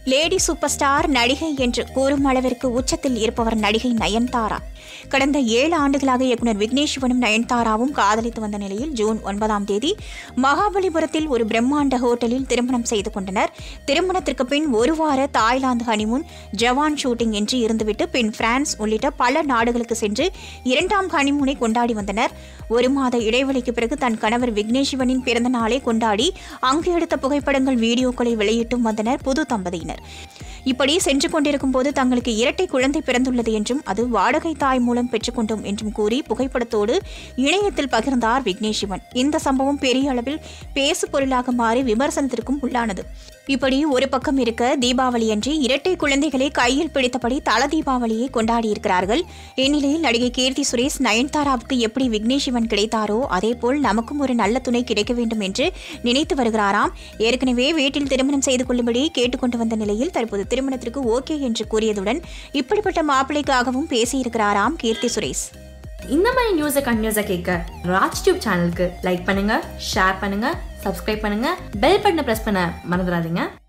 lady super star நடிகை என்று கூறும் அளவிற்கு உச்சத்தில் இருப்பவர் நடிகை நயன்தாரா கடந்த ஏழு ஆண்டுகளாக இயக்குனர் விக்னேஸ்வனும் நயன்தாராவும் காதலித்து வந்த நிலையில் ஜூன் ஒன்பதாம் தேதி மகாபலிபுரத்தில் ஒரு பிரம்மாண்ட ஹோட்டலில் திருமணம் செய்து கொண்டனர் திருமணத்திற்கு பின் ஒரு வார தாய்லாந்து ஹனிமூன் ஜவான் ஷூட்டிங் என்று இருந்துவிட்டு பின் பிரான்ஸ் உள்ளிட்ட பல நாடுகளுக்கு சென்று இரண்டாம் ஹனிமூனை கொண்டாடி வந்தனர் ஒரு மாத இடைவெளிக்கு பிறகு தன் கணவர் விக்னேஸ்வனின் பிறந்த நாளை கொண்டாடி அங்கு எடுத்த புகைப்படங்கள் வீடியோக்களை வெளியிட்டும் வந்தனர் புது தம்பதியினர் இப்படி சென்று கொண்டிருக்கும் போது தங்களுக்கு இரட்டை குழந்தை பிறந்துள்ளது என்றும் அது வாடகை தாய் மூலம் பெற்றுக்கொண்டோம் என்றும் கூறி புகைப்படத்தோடு இணையத்தில் பகிர்ந்தார் விக்னேஷ்வன் இந்த சம்பவம் பெரிய அளவில் பேசு பொருளாக மாறி விமர்சனத்திற்கும் உள்ளானது இப்படி ஒரு பக்கம் இருக்க தீபாவளி அன்றி இரட்டை குழந்தைகளை கையில் பிடித்தபடி தல தீபாவளியை கொண்டாடியிருக்கிறார்கள் இந்நிலையில் நடிகை கீர்த்தி சுரேஷ் நயன்தாராவுக்கு எப்படி விக்னேஷ்வன் கிடைத்தாரோ அதேபோல் நமக்கும் ஒரு நல்ல துணை கிடைக்க வேண்டும் என்று நினைத்து வருகிறாராம் ஏற்கனவே வீட்டில் திருமணம் செய்து கொள்ளும்படி கேட்டுக்கொண்டு வந்த நிலையில் தற்போது திருமணத்திற்கு ஓகே என்று கூறியதுடன் இப்படிப்பட்ட மாப்பிள்ளைக்காகவும் பேசியிருக்கிறாராம் கீர்த்தி சுரேஷ் இந்த மாதிரி நியூஸை கண்டினியூஸாக கேட்க ராஜ் டியூப் சேனலுக்கு லைக் பண்ணுங்க ஷேர் பண்ணுங்க சப்ஸ்கிரைப் பண்ணுங்க பெல் பட்டனை ப்ரெஸ் பண்ண மறந்துடாதீங்க